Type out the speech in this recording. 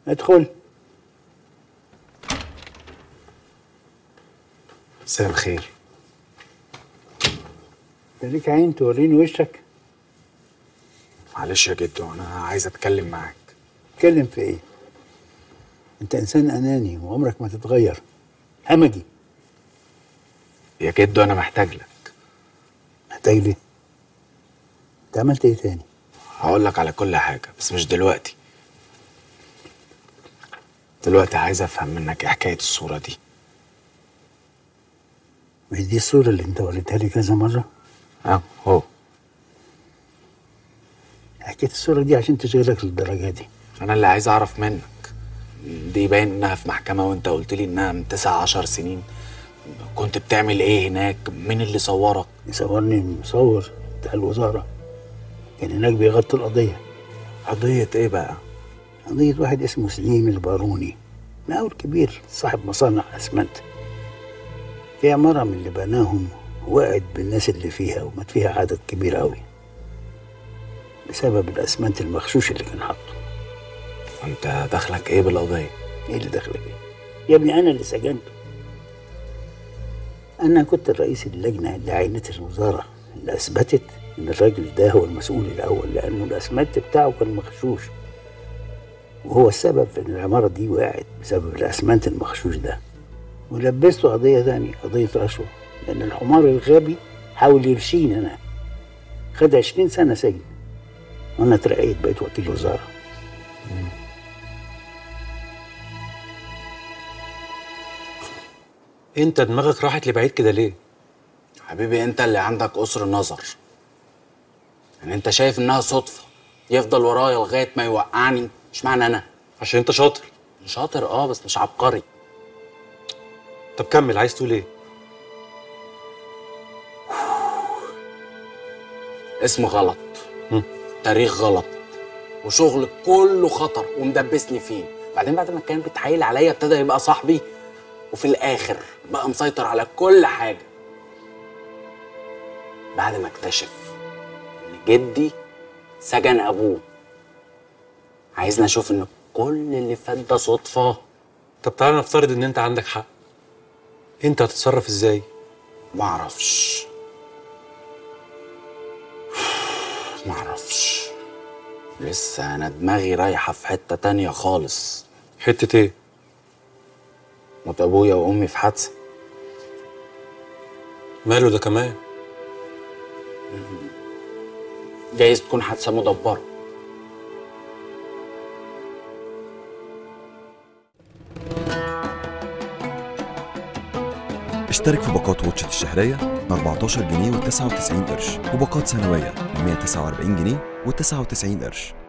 ادخل مساء الخير انت ليك عين توريني وشك معلش يا جدو انا عايز اتكلم معاك اتكلم في ايه انت انسان اناني وعمرك ما تتغير همجي يا جدو انا محتاج لك محتاج ليه انت عملت ايه تاني هقول لك على كل حاجه بس مش دلوقتي دلوقتي عايز افهم منك ايه حكايه الصوره دي مش دي الصورة اللي انت وريتها لي كذا مرة اه هو حكيت الصورة دي عشان تشغلك للدرجة دي انا اللي عايز اعرف منك دي باين انها في محكمه وانت قلت لي انها من تسع عشر سنين كنت بتعمل ايه هناك مين اللي صورك يصورني المصور بتاع الوزارة كان هناك بيغطي القضية قضيه ايه بقى قضية واحد اسمه سليم الباروني مقاول كبير صاحب مصانع أسمنت في عمارة من اللي بناهم وقعت بالناس اللي فيها ومات فيها عدد كبير قوي بسبب الأسمنت المغشوش اللي كان حاطه وانت دخلك ايه بالقضيه ايه اللي دخلك ايه؟ يا ابني انا اللي سجنته انا كنت رئيس اللجنه اللي عينت الوزاره اللي اثبتت ان الراجل ده هو المسؤول الاول لانه الاسمنت بتاعه كان مغشوش وهو السبب في ان العماره دي وقعت بسبب الاسمنت المغشوش ده ولبسته قضيه ثانيه قضيه رشوه لان الحمار الغبي حاول يرشيني انا خد 20 سنه سجن وانا اترقيت بقيت وكيل وزاره انت دماغك راحت لبعيد كده ليه حبيبي انت اللي عندك قصر نظر يعني انت شايف انها صدفه يفضل ورايا لغايه ما يوقعني مش معنى انا عشان انت شاطر شاطر اه بس مش عبقري طب كمل عايز تقول ايه اسم غلط مم. تاريخ غلط وشغل كله خطر ومدبسني فيه بعدين بعد ما كان بيتحايل عليا ابتدى يبقى صاحبي وفي الاخر بقى مسيطر على كل حاجه بعد ما اكتشف ان جدي سجن ابوه عايزني اشوف ان كل اللي فات ده صدفه طب تعالى نفترض ان انت عندك حق انت هتتصرف ازاي معرفش معرفش لسه انا دماغي رايحه في حته تانية خالص حته ايه موت ابويا وامي في حادثه ماله ده كمان جايز تكون حادثه مدبره اشترك في باقات واتشت الشهرية ب 14 جنيه و99 قرش وباقات سنوية ب 149 جنيه و99 قرش